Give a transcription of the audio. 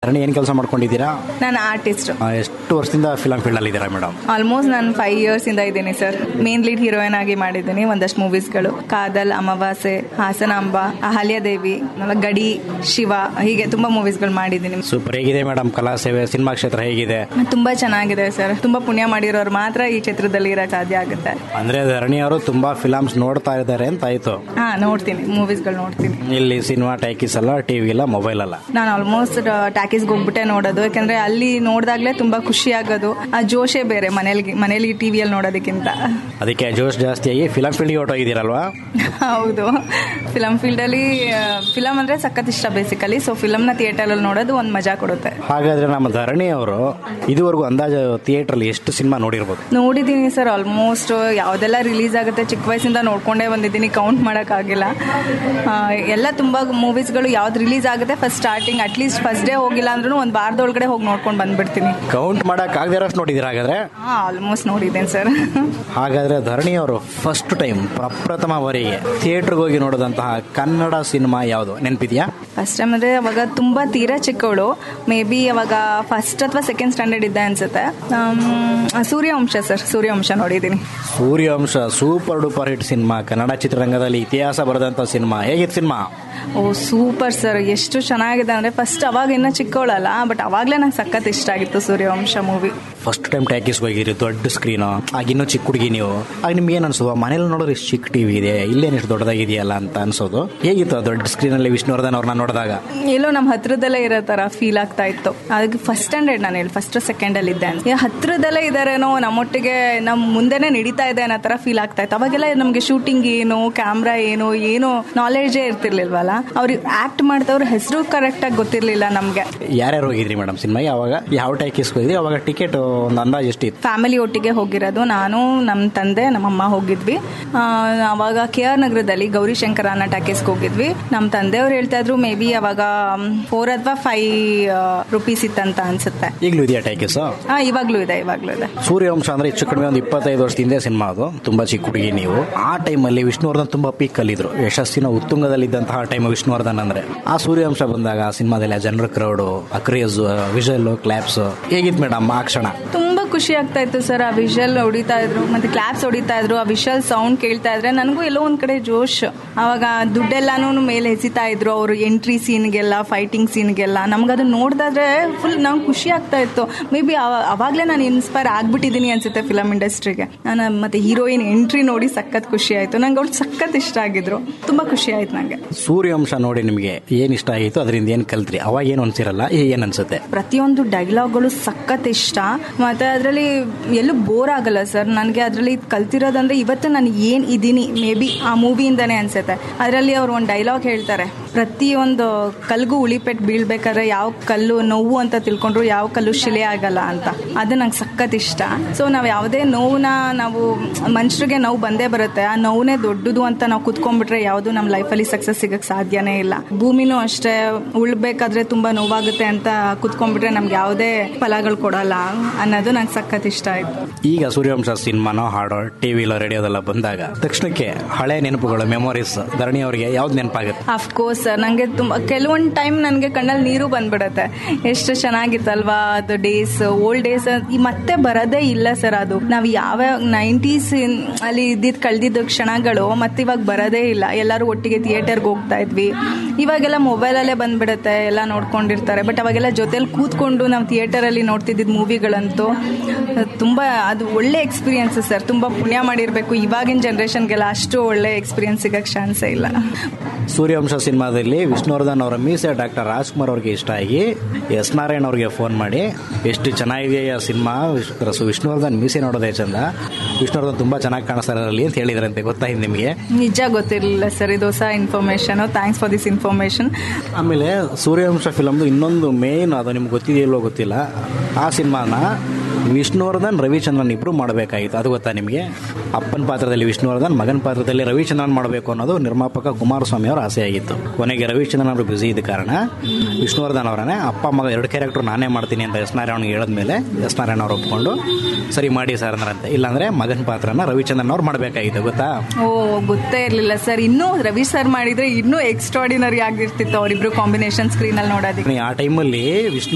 ರಣಿ ಏನು ಕೆಲಸ ಮಾಡ್ಕೊಂಡಿದ್ದೀರಾ ನಾನು ಆರ್ಟಿಸ್ಟ್ ಆ, ಎಷ್ಟು ವರ್ಷದಿಂದ ಫಿಲಮ್ ಫೀಲ್ಡಲ್ಲಿ ಇದ್ದೀರಾ ಮೇಡಮ್ ಆಲ್ಮೋಸ್ಟ್ ನಾನು ಫೈವ್ ಇಯರ್ಸ್ ಇಂದ ಇದ್ದೀನಿ ಸರ್ ಮೇನ್ ಲೀಡ್ ಹೀರೋಯಿನ್ ಆಗಿ ಮಾಡಿದ್ದೀನಿ ಒಂದಷ್ಟು ಮೂವೀಸ್ಗಳು ಕಾದಲ್ ಅಮಾವಾಸ್ಯೆ ಹಾಸನಾಂಬ ಅಹಲ್ಯದೇವಿ ಆಮೇಲೆ ಗಡಿ ಶಿವ ಹೀಗೆ ತುಂಬಾ ಮೂವೀಸ್ಗಳು ಮಾಡಿದ್ದೀನಿ ಸೂಪರ್ ಹೇಗಿದೆ ಮೇಡಮ್ ಕಲಾ ಸೇವೆ ಸಿನಿಮಾ ಕ್ಷೇತ್ರ ಹೇಗಿದೆ ತುಂಬಾ ಚೆನ್ನಾಗಿದೆ ಸರ್ ತುಂಬಾ ಪುಣ್ಯ ಮಾಡಿರೋರು ಮಾತ್ರ ಈ ಚಿತ್ರದಲ್ಲಿ ಇರಕ್ ಸಾಧ್ಯ ಆಗುತ್ತೆ ಅಂದ್ರೆ ಧರಣಿ ಅವರು ತುಂಬಾ ಫಿಲಮ್ಸ್ ನೋಡ್ತಾ ಇದ್ದಾರೆ ಅಂತ ಆಯ್ತು ಹಾ ನೋಡ್ತೀನಿ ಮೂವೀಸ್ಗಳು ನೋಡ್ತೀನಿ ಇಲ್ಲಿ ಸಿನಿಮಾ ಟೈಕಿಸ್ ಅಲ್ಲ ಟಿವಿ ಇಲ್ಲ ಮೊಬೈಲ್ ಅಲ್ಲ ನಾನು ಆಲ್ಮೋಸ್ಟ್ ಟಾಕೀಸ್ಗೆ ಹೋಗ್ಬಿಟ್ಟೆ ನೋಡೋದು ಯಾಕಂದ್ರೆ ಅಲ್ಲಿ ನೋಡಿದಾಗ್ಲೇ ತುಂಬಾ ಖುಷಿ ಆಗೋದು ಆ ಜೋಶೇ ಬೇರೆ ಮನೇಲಿ ಮನೇಲಿ ಟಿವಿಯಲ್ಲಿ ನೋಡೋದಕ್ಕಿಂತ ಅದಕ್ಕೆ ಜೋಶ್ ಜಾಸ್ತಿಯಾಗಿ ಫಿಲಮ್ ಫೀಲ್ಡ್ಗೆ ಹೊಟ್ಟೋಗಿದ್ದೀರಲ್ವಾ ಹೌದು ಫಿಲಮ್ ಫೀಲ್ಡಲ್ಲಿ ಫಿಲಮ್ ಅಂದ್ರೆ ಸಖತ್ ಇಷ್ಟ ಬೇಸಿಕಲಿ ಸೊ ಫಿಲಮ್ನ ಥಿಯೇಟರಲ್ಲಿ ನೋಡೋದು ಒಂದು ಮಜಾ ಕೊಡುತ್ತೆ ಹಾಗಾದ್ರೆ ನಮ್ಮ ಧರಣಿ ಅವರು ಇದುವರೆಗೂ ಅಂದಾಜು ಥಿಯೇಟ್ರಲ್ಲಿ ಎಷ್ಟು ಸಿನಿಮಾ ನೋಡಿರ್ಬೋದು ನೋಡಿದ್ದೀನಿ ಸರ್ ಆಲ್ಮೋಸ್ಟ್ ಯಾವುದೆಲ್ಲ ರಿಲೀಸ್ ಆಗುತ್ತೆ ಚಿಕ್ಕ ವಯಸ್ಸಿಂದ ನೋಡ್ಕೊಂಡೇ ಬಂದಿದ್ದೀನಿ ಕೌಂಟ್ ಮಾಡೋಕ್ಕಾಗಿಲ್ಲ ಆ, ಎಲ್ಲ ತುಂಬ ಮೂವೀಸ್ಗಳು ಯಾವ್ದು ರಿಲೀಸ್ ಆಗುತ್ತೆ first starting at least first day ಹೋಗಿಲ್ಲ ಅಂದ್ರೂ ಒಂದು ವಾರದೊಳಗಡೆ ಹೋಗಿ ನೋಡ್ಕೊಂಡು ಬಂದ್ಬಿಡ್ತೀನಿ ಕೌಂಟ್ ಮಾಡಕ್ ಆಗದಿರೋಷ್ಟು ನೋಡಿದ್ದೀರಾ ಹಾಗಾದ್ರೆ ಹಾಂ ಆಲ್ಮೋಸ್ಟ್ ನೋಡಿದ್ದೇನೆ ಸರ್ ಹಾಗಾದ್ರೆ ಧರಣಿ ಅವರು ಫಸ್ಟ್ ಟೈಮ್ ಪ್ರಪ್ರಥಮ ಬಾರಿಗೆ ಥಿಯೇಟರ್ಗೆ ಹೋಗಿ ನೋಡಿದಂತಹ ಕನ್ನಡ ಸಿನಿಮಾ ಯಾವುದು ನೆನಪಿದ್ಯಾ ಫಸ್ಟ್ ಟೈಮ್ ಅಂದರೆ ಅವಾಗ ತುಂಬ ತೀರಾ ಚಿಕ್ಕವಳು ಮೇ ಬಿ ಅವಾಗ ಫಸ್ಟ್ ಅಥವಾ ಸೆಕೆಂಡ್ ಸ್ಟ್ಯಾಂಡರ್ಡ್ ಇದ್ದೆ ಅನ್ಸುತ್ತೆ ಆಮ್, ಸೂರ್ಯವಂಶ ಸರ್ ಸೂರ್ಯವಂಶ ನೋಡಿದ್ದೀನಿ Suryavamsha super duper hit cinema Kannada ಚಿತ್ರರಂಗದಲ್ಲಿ ಇತಿಹಾಸ ಬರೆದಂತ ಸಿನಿಮಾ ಹೇಗಿತ್ತು ಸಿನಿಮಾ ಓ ಸೂಪರ್ ಸರ್ ಎಷ್ಟು ಚೆನ್ನಾಗಿದೆ ಅಂದರೆ ಫಸ್ಟ್ ಅವಾಗ ಇನ್ನೂ ಚಿಕ್ಕವಳಲ್ಲ ಬಟ್ ಅವಾಗಲೇ ನಂಗೆ ಸಖತ್ ಇಷ್ಟ ಆಗಿತ್ತು ಸೂರ್ಯವಂಶ ಮೂವಿ ಫಸ್ಟ್ ಟೈಮ್ ಟ್ಯಾಕಿಸ್ಗೆ ಹೋಗಿರಿ ದೊಡ್ಡ ಸ್ಕ್ರೀನು ಆಗ ಇನ್ನೂ ಚಿಕ್ಕ ಹುಡುಗಿ ನೀವು ಆಗ ನಿಮ್ಗೆ ಏನು ಅನ್ಸೋದು ಮನೇಲಿ ನೋಡಿದ್ರೆ ಇಷ್ಟು ಚಿಕ್ಕ ಟಿವಿ ಇದೆ ಇಲ್ಲೇನು ಇಷ್ಟು ದೊಡ್ಡದಾಗಿದೆಯಲ್ಲ ಅಂತ ಅನ್ಸೋದು ಹೇಗಿತ್ತು ಆ ದೊಡ್ಡ ಸ್ಕ್ರೀನಲ್ಲಿ ವಿಷ್ಣುವರ್ಧನ್ ಅವ್ರನ್ನ ನೋಡಿದಾಗ ಎಲ್ಲೋ ನಮ್ಮ ಹತ್ರದಲ್ಲೇ ಇರೋ ಥರ ಫೀಲ್ ಆಗ್ತಾ ಇತ್ತು ಅದಕ್ಕೆ ಫಸ್ಟ್ ಸ್ಟ್ಯಾಂಡರ್ಡ್ ನಾನು ಹೇಳಿ ಫಸ್ಟ್ ಸೆಕೆಂಡಲ್ಲಿ ಇದ್ದೆ ಅಂತ ಹತ್ರದಲ್ಲೇ ಇದ್ದಾರೇನೋ ನಮ್ಮೊಟ್ಟಿಗೆ ನಮ್ಮ ಮುಂದೆನೇ ನಡೀತಾ ಇದೆ ಅನ್ನೋ ಥರ ಫೀಲ್ ಆಗ್ತಾ ಇತ್ತು ಅವಾಗೆಲ್ಲ ನಮಗೆ ಶೂಟಿಂಗ್ ಏನು ಕ್ಯಾಮ್ರಾ ಏನು ಏನು ನಾಲೆಡ್ಜೇ ಇರ್ತಿರ್ಲಿಲ್ವಲ್ಲ ಅವ್ರಿಗೆ ಆಕ್ಟ್ ಮಾಡ್ದವ್ರ ಹೆಸರು ಕರೆಕ್ಟಾಗಿ ಗೊತ್ತಿರಲಿಲ್ಲ ನಮಗೆ ಯಾರ್ಯಾರು ಹೋಗಿದ್ರಿ ಮೇಡಮ್ ಸಿನಿಮಾಗೆ ಯಾವಾಗ ಯಾವ ಟ್ಯಾಕಿಸ್ಗೆ ಹೋಗಿದ್ರಿ ಅವಾಗ ಟಿಕೆಟ್ ಒಂದು ಅಂದಾಜು ಎಷ್ಟಿತ್ತು ಫ್ಯಾಮಿಲಿ ಒಟ್ಟಿಗೆ ಹೋಗಿರೋದು ನಾನು ನಮ್ಮ ತಂದೆ ನಮ್ಮಮ್ಮ ಹೋಗಿದ್ವಿ ಆ, ಅವಾಗ ಕೆ ಆರ್ ನಗರದಲ್ಲಿ ಗೌರಿಶಂಕರ ಅನ್ನೋ ಟಾಕೀಸ್ಗೆ ಹೋಗಿದ್ವಿ ನಮ್ಮ ತಂದೆಯವ್ರು ಹೇಳ್ತಾ ಇದ್ರು ಮೇ ಬಿ ಅವಾಗ ಫೋರ್ ಅಥವಾ ಫೈವ್ ರುಪೀಸ್ ಇತ್ತಂತ ಅನ್ಸುತ್ತೆ ಈಗಲೂ ಇದೆಯಾ ಟ್ಯಾಕಿಸ್ ಹಾ ಇವಾಗ್ಲೂ ಇದೆ ಇವಾಗ್ಲೂ ಇದೆ ಸೂರ್ಯವಂಶ ಅಂದ್ರೆ ಹೆಚ್ಚು ಕಡಿಮೆ ಒಂದು ಇಪ್ಪತ್ತೈದು ವರ್ಷದ ಹಿಂದೆ ಸಿನಿಮಾ ಅದು ತುಂಬಾ ಚಿಕ್ಕ ಹುಡುಗಿ ನೀವು ಆ ಟೈಮಲ್ಲಿ ವಿಷ್ಣುವರ್ಧನ್ ತುಂಬಾ ಪೀಕ್ ಅಲ್ಲಿದ್ರು ಯಶಸ್ಸಿನ ಉತ್ತುಂಗದಲ್ಲಿದ್ದಂತಹ ಟೈಮ್ ವಿಷ್ಣುವರ್ಧನ್ ಅಂದ್ರೆ ಆ ಸೂರ್ಯವಂಶ ಬಂದಾಗ ಆ ಸಿನಿಮಾದಲ್ಲಿ ಆ ಜನರ ಕ್ರೌಡು ಆ ಕ್ರೇಜ್ ವಿಷಲ್ ಕ್ಲಾಪ್ಸ್ ಹೇಗಿತ್ತು ಮೇಡಮ್ ಆ ಕ್ಷಣ ತುಂಬಾ ಖುಷಿ ಆಗ್ತಾ ಇತ್ತು ಸರ್ ಆ ವಿಷಲ್ ಹೊಡಿತಾ ಇದ್ರು ಮತ್ತೆ ಕ್ಲಾಪ್ಸ್ ಹೊಡಿತಾ ಇದ್ರು ಆ ವಿಷಲ್ ಸೌಂಡ್ ಕೇಳ್ತಾ ಇದ್ರೆ ನನಗೂ ಎಲ್ಲೋ ಒಂದ್ ಕಡೆ ಜೋಶ್ ಅವಾಗ ದುಡ್ಡೆಲ್ಲಾನು ಮೇಲೆ ಎಸಿತಾ ಇದ್ರು ಅವರು ಎಂಟ್ರಿ ಸೀನ್ಗೆಲ್ಲ ಫೈಟಿಂಗ್ ಸೀನ್ಗೆಲ್ಲ ನಮ್ಗೆ ಅದನ್ನ ನೋಡಿದಾದ್ರೆ ಫುಲ್ ನಂಗೆ ಖುಷಿ ಆಗ್ತಾ ಇತ್ತು ಮೇ ಬಿ ಅವಾಗಲೇ ನಾನು ಇನ್ಸ್ಪೈರ್ ಆಗ್ಬಿಟ್ಟಿದ್ದೀನಿ ಅನ್ಸುತ್ತೆ ಫಿಲಮ್ ಇಂಡಸ್ಟ್ರಿಗೆ ನಾನು ಮತ್ತೆ ಹೀರೋಯಿನ್ ಎಂಟ್ರಿ ನೋಡಿ ಸಖತ್ ಖುಷಿ ಆಯ್ತು ನಂಗೆ ಅವ್ಳು ಸಖತ್ ಇಷ್ಟ ಆಗಿದ್ರು ತುಂಬಾ ಖುಷಿ ಆಯ್ತು ನಂಗೆ ಸೂರ್ಯವಂಶ ನೋಡಿ ನಿಮಗೆ ಏನ್ ಇಷ್ಟ ಆಯಿತು ಅದರಿಂದ ಏನ್ ಕಲ್ತ್ರಿ ಅವಾಗ ಏನು ಅನ್ಸಿರಲ್ಲ ಈಗ ಏನ್ ಅನ್ಸುತ್ತೆ ಪ್ರತಿಯೊಂದು ಡೈಲಾಗ್ಗಳು ಸಖತ್ ಇಷ್ಟ ಮತ್ತೆ ಅದರಲ್ಲಿ ಎಲ್ಲೂ ಬೋರ್ ಆಗಲ್ಲ ಸರ್ ನನಗೆ ಅದರಲ್ಲಿ ಕಲ್ತಿರೋದಂದ್ರೆ ಇವತ್ತು ನಾನು ಏನು ಇದ್ದೀನಿ ಮೇ ಬಿ ಆ ಮೂವಿಯಿಂದನೇ ಅನ್ಸುತ್ತೆ ಅದರಲ್ಲಿ ಅವ್ರು ಒಂದು ಡೈಲಾಗ್ ಹೇಳ್ತಾರೆ ಪ್ರತಿಯೊಂದು ಕಲ್ಗೂ ಉಳಿಪೆಟ್ಟು ಬೀಳ್ಬೇಕಾದ್ರೆ ಯಾವ ಕಲ್ಲು ನೋವು ಅಂತ ತಿಳ್ಕೊಂಡ್ರು ಯಾವ ಕಲ್ಲು ಶಿಲೆ ಆಗಲ್ಲ ಅಂತ ಅದು ನಂಗೆ ಸಖತ್ ಇಷ್ಟ ಸೊ ನಾವು ಯಾವುದೇ ನೋವನ್ನ ನಾವು ಮನುಷ್ಯರಿಗೆ ನೋವು ಬಂದೇ ಬರುತ್ತೆ ಆ ನೋವೇ ದೊಡ್ಡದು ಅಂತ ನಾವು ಕುತ್ಕೊಂಡ್ಬಿಟ್ರೆ ಯಾವುದು ನಮ್ಮ ಲೈಫಲ್ಲಿ ಸಕ್ಸಸ್ ಸಿಗಕ್ಕೆ ಸಾಧ್ಯನೇ ಇಲ್ಲ ಭೂಮಿನೂ ಅಷ್ಟೇ ಉಳ್ಬೇಕಾದ್ರೆ ತುಂಬಾ ನೋವಾಗುತ್ತೆ ಅಂತ ಕುತ್ಕೊಂಡ್ಬಿಟ್ರೆ ನಮ್ಗೆ ಯಾವುದೇ ಫಲಗಳು ಕೊಡಲ್ಲ ಅನ್ನೋದು ನಂಗೆ ಸಖತ್ ಇಷ್ಟ ಆಯ್ತು ಈಗ ಸೂರ್ಯವಂಶ ಸಿನಿಮಾನೋ ಹಾಡೋ ಟಿವಿಲೋ ರೇಡಿಯೋದೆಲ್ಲ ಬಂದಾಗ ತಕ್ಷಣಕ್ಕೆ ಹಳೆ ನೆನಪುಗಳು ಮೆಮೊರೀಸ್ ಧರಣಿ ಅವರಿಗೆ ಯಾವ್ದು ನೆನಪಾಗುತ್ತೆ ಅಫ್ಕೋರ್ಸ್ ಸರ್ ನನಗೆ ತುಂಬ ಕೆಲವೊಂದು ಟೈಮ್ ನನಗೆ ಕಣ್ಣಲ್ಲಿ ನೀರು ಬಂದ್ಬಿಡುತ್ತೆ ಎಷ್ಟು ಚೆನ್ನಾಗಿತ್ತಲ್ವಾ ಅದು ಡೇಸ್ ಓಲ್ಡ್ ಡೇಸ್ ಈ ಮತ್ತೆ ಬರೋದೇ ಇಲ್ಲ ಸರ್ ಅದು ನಾವು ಯಾವ ನೈಂಟೀಸ್ ಅಲ್ಲಿ ಇದ್ದಿದ್ದು ಕಳೆದಿದ್ದ ಕ್ಷಣಗಳು ಮತ್ತೆ ಇವಾಗ ಬರೋದೇ ಇಲ್ಲ ಎಲ್ಲರೂ ಒಟ್ಟಿಗೆ ಥಿಯೇಟರ್ಗೆ ಹೋಗ್ತಾ ಇದ್ವಿ ಇವಾಗೆಲ್ಲ ಮೊಬೈಲಲ್ಲೇ ಬಂದ್ಬಿಡುತ್ತೆ ಎಲ್ಲ ನೋಡ್ಕೊಂಡಿರ್ತಾರೆ ಬಟ್ ಅವಾಗೆಲ್ಲ ಜೊತೆಲಿ ಕೂತ್ಕೊಂಡು ನಾವು ಥಿಯೇಟರಲ್ಲಿ ನೋಡ್ತಿದ್ದಿದ್ದು ಮೂವಿಗಳಂತೂ ತುಂಬ ಅದು ಒಳ್ಳೆ ಎಕ್ಸ್ಪೀರಿಯನ್ಸ್ ಸರ್ ತುಂಬ ಪುಣ್ಯ ಮಾಡಿರಬೇಕು ಇವಾಗಿನ ಜನ್ರೇಷನ್ಗೆಲ್ಲ ಅಷ್ಟು ಒಳ್ಳೆ ಎಕ್ಸ್ಪೀರಿಯನ್ಸ್ ಸಿಗಕ್ಕೆ ಚಾನ್ಸೇ ಇಲ್ಲ ಸೂರ್ಯವಂಶ ಸಿನಿಮಾದಲ್ಲಿ ವಿಷ್ಣುವರ್ಧನ್ ಅವರ ಮೀಸೆ ಡಾಕ್ಟರ್ ರಾಜ್ಕುಮಾರ್ ಅವ್ರಿಗೆ ಇಷ್ಟ ಆಗಿ ಎಸ್ ನಾರಾಯಣ್ ಅವ್ರಿಗೆ ಫೋನ್ ಮಾಡಿ ಎಷ್ಟು ಚೆನ್ನಾಗಿದೆ ಆ ಸಿನಿಮಾ ವಿಶ್- ವಿಷ್ಣುವರ್ಧನ್ ಮೀಸೆ ನೋಡೋದೇ ಚಂದ ವಿಷ್ಣುವರ್ಧನ್ ತುಂಬಾ ಚೆನ್ನಾಗಿ ಕಾಣಿಸ್ತಾರೆ ಅದರಲ್ಲಿ ಅಂತ ಹೇಳಿದ್ರಂತೆ ಗೊತ್ತಾಯ್ತು ನಿಮಗೆ ನಿಜ ಗೊತ್ತಿರಲಿಲ್ಲ ಸರ್ ಇದು ಹೊಸ information thanks for this information ಆಮೇಲೆ ಸೂರ್ಯವಂಶ ಫಿಲಮ್ದು ಇನ್ನೊಂದು ಮೇನ್ ಅದು ನಿಮ್ಗೆ ಗೊತ್ತಿದೆಯಲ್ಲೋ ಗೊತ್ತಿಲ್ಲ ಆ ಸಿನಿಮಾನ ವಿಷ್ಣುವರ್ಧನ್ ರವಿಚಂದ್ರನ್ ಇಬ್ರು ಮಾಡಬೇಕಾಗಿತ್ತು ಅದು ಗೊತ್ತಾ ನಿಮಗೆ ಅಪ್ಪನ ಪಾತ್ರದಲ್ಲಿ ವಿಷ್ಣುವರ್ಧನ್ ಮಗನ ಪಾತ್ರದಲ್ಲಿ ರವಿಚಂದ್ರನ್ ಮಾಡಬೇಕು ಅನ್ನೋದು ನಿರ್ಮಾಪಕ ಕುಮಾರಸ್ವಾಮಿ ಅವರ ಆಸೆ ಆಗಿತ್ತು ಕೊನೆಗೆ ರವಿಚಂದ್ರನ್ ಅವರು ಬ್ಯುಸಿ ಇದ್ದ ಕಾರಣ ವಿಷ್ಣುವರ್ಧನ್ ಅವರನ್ನೇ ಅಪ್ಪ ಮಗ ಎರಡು ಕ್ಯಾರೆಕ್ಟರ್ ನಾನೇ ಮಾಡ್ತೀನಿ ಅಂತ ಎಸ್ ನಾರಾಯಣ್ಗೆ ಹೇಳಿದ್ಮೇಲೆ ಎಸ್ ನಾರಾಯಣ ಅವ್ರು ಒಪ್ಕೊಂಡು ಸರಿ ಮಾಡಿ ಸರ್ ಅಂದ್ರಂತೆ ಇಲ್ಲಾಂದ್ರೆ ಮಗನ ಪಾತ್ರನ ರವಿಚಂದ್ರನ್ ಅವ್ರು ಮಾಡಬೇಕಾಗಿತ್ತು ಗೊತ್ತಾ ಓ ಗೊತ್ತೇ ಇರಲಿಲ್ಲ ಸರ್ ಇನ್ನೂ ರವಿ ಸರ್ ಮಾಡಿದ್ರೆ ಇನ್ನೂ ಎಕ್ಸ್ಟ್ರಾಡಿನರಿ ಆಗಿರ್ತಿತ್ತು ಅವರಿಬ್ರು ಕಾಂಬಿನೇಷನ್ ಸ್ಕ್ರೀನಲ್ಲಿ ನೋಡೋದಕ್ಕೆ ಆ ಟೈಮಲ್ಲಿ ವಿಷ್ಣು